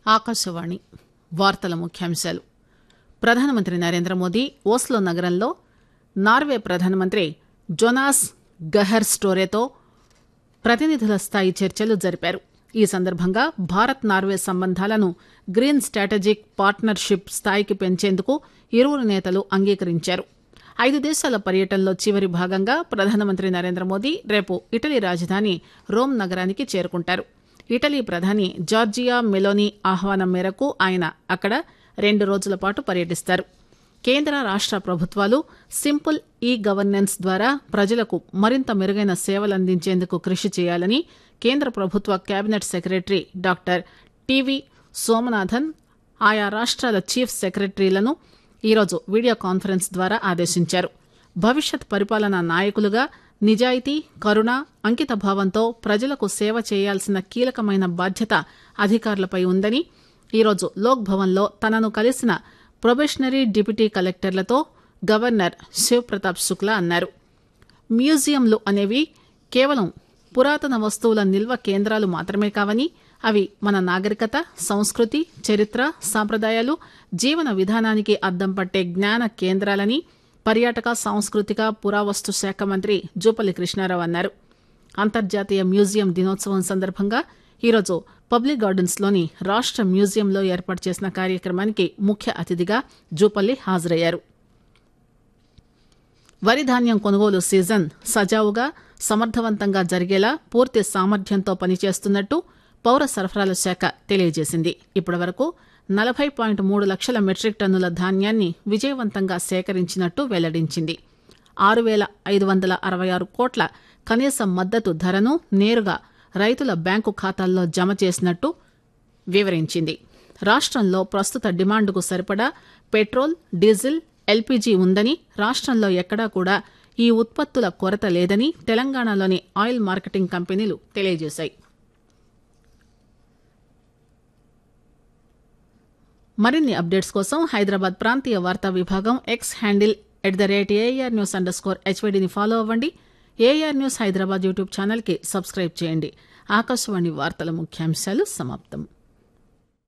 ఆకాశవాణి వార్తల ముఖ్యాంశాలు ప్రధానమంత్రి నరేంద్ర మోదీ ఓస్లో నగరంలో నార్వే ప్రధానమంత్రి జొనాస్ గహర్ స్టోరేతో ప్రతినిధుల స్థాయి చర్చలు జరిపారు ఈ సందర్భంగా భారత్ నార్వే సంబంధాలను గ్రీన్ స్ట్రాటజిక్ పార్ట్నర్షిప్ స్థాయికి పెంచేందుకు ఇరువురు నేతలు అంగీకరించారు ఐదు దేశాల పర్యటనలో చివరి భాగంగా ప్రధానమంత్రి నరేంద్ర మోదీ రేపు ఇటలీ రాజధాని రోమ్ నగరానికి చేరుకుంటారు ఇటలీ ప్రధాని జార్జియా మెలోనీ ఆహ్వానం మేరకు ఆయన అక్కడ రెండు రోజుల పాటు పర్యటిస్తారు కేంద్ర రాష్ట ప్రభుత్వాలు సింపుల్ ఈ గవర్నెన్స్ ద్వారా ప్రజలకు మరింత మెరుగైన సేవలందించేందుకు కృషి చేయాలని కేంద్ర ప్రభుత్వ cabinet secretary doctor T V Somanathan ఆయా రాష్ట్రాల చీఫ్ సెక్రటరీలను ఈరోజు వీడియో కాన్ఫరెన్స్ ద్వారా ఆదేశించారు భవిష్యత్ పరిపాలనా నాయకులుగా నిజాయితీ కరుణ అంకిత భావంతో ప్రజలకు సేవ చేయాల్సిన కీలకమైన బాధ్యత అధికారులపై ఉందని ఈరోజు లోక్ భవన్లో తనను కలిసిన ప్రొబేషనరీ డిప్యూటీ కలెక్టర్లతో గవర్నర్ శివప్రతాప్ శుక్లా అన్నారు మ్యూజియంలు అనేవి కేవలం పురాతన వస్తువుల నిల్వ కేంద్రాలు మాత్రమే కావని అవి మన నాగరికత సంస్కృతి చరిత్ర సాంప్రదాయాలు జీవన విధానానికి అద్దం పట్టే జ్ఞాన కేంద్రాలని పర్యాటక సాంస్కృతిక పురావస్తు శాఖ మంత్రి జూపల్లి కృష్ణారావు అన్నారు అంతర్జాతీయ మ్యూజియం దినోత్సవం సందర్భంగా ఈరోజు పబ్లిక్ గార్డెన్స్లోని రాష్ట మ్యూజియంలో ఏర్పాటు చేసిన కార్యక్రమానికి ముఖ్య అతిథిగా జూపల్లి హాజరయ్యారు వరి ధాన్యం కొనుగోలు సీజన్ సజావుగా సమర్థవంతంగా జరిగేలా పూర్తి సామర్థ్యంతో పనిచేస్తున్నట్టు పౌర సరఫరాల శాఖ తెలియజేసింది ఇప్పటి వరకు నలభై పాయింట్ మూడు లక్షల మెట్రిక్ టన్నుల ధాన్యాన్ని విజయవంతంగా సేకరించినట్టు వెల్లడించింది ఆరు వేల ఐదు వందల అరవై ఆరు కోట్ల కనీస మద్దతు ధరను నేరుగా రైతుల బ్యాంకు ఖాతాల్లో జమ చేసినట్టు వివరించింది రాష్టంలో ప్రస్తుత డిమాండ్కు సరిపడా పెట్రోల్ డీజిల్ ఎల్పీజీ ఉందని రాష్టంలో ఎక్కడా కూడా ఈ ఉత్పత్తుల కొరత లేదని తెలంగాణలోని ఆయిల్ మార్కెటింగ్ కంపెనీలు తెలియజేశాయి మరిన్ని అప్డేట్స్ కోసం హైదరాబాద్ ప్రాంతీయ వార్తా విభాగం X handle at the rate AIR news under score హెచ్వైడిని ఫాలో అవ్వండి ఏఆర్ న్యూస్ హైదరాబాద్ యూట్యూబ్ ఛానల్కి సబ్స్క్రైబ్ చేయండి ఆకాశవాణి వార్తల ముఖ్యాంశాలు సమాప్తం